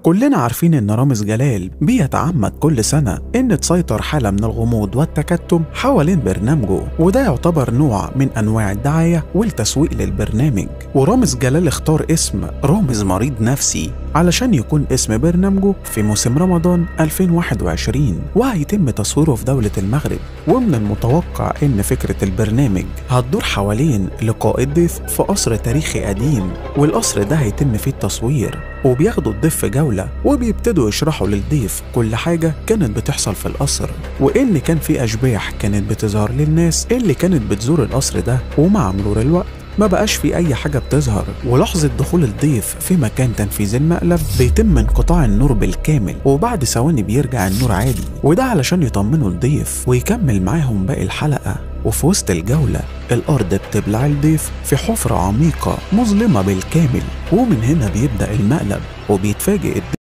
كلنا عارفين إن رامز جلال بيتعمد كل سنة إن تسيطر حالة من الغموض والتكتم حوالين برنامجه وده يعتبر نوع من أنواع الدعاية والتسويق للبرنامج ورامز جلال اختار اسم رامز مريض نفسي علشان يكون اسم برنامجه في موسم رمضان 2021 وهيتم تصويره في دولة المغرب ومن المتوقع إن فكرة البرنامج هتدور حوالين لقاء الضيف في قصر تاريخي قديم والقصر ده هيتم فيه التصوير وبياخدوا الضيف في جولة وبيبتدوا يشرحوا للضيف كل حاجة كانت بتحصل في القصر وإن كان في أشباح كانت بتظهر للناس اللي كانت بتزور القصر ده ومع مرور الوقت ما بقاش في أي حاجة بتظهر ولحظة دخول الضيف في مكان تنفيذ المقلب بيتم انقطاع النور بالكامل وبعد ثواني بيرجع النور عادي وده علشان يطمنوا الضيف ويكمل معاهم باقي الحلقة وفي وسط الجولة الأرض بتبلع الضيف في حفرة عميقة مظلمة بالكامل ومن هنا بيبدأ المقلب وبيتفاجئ الضيف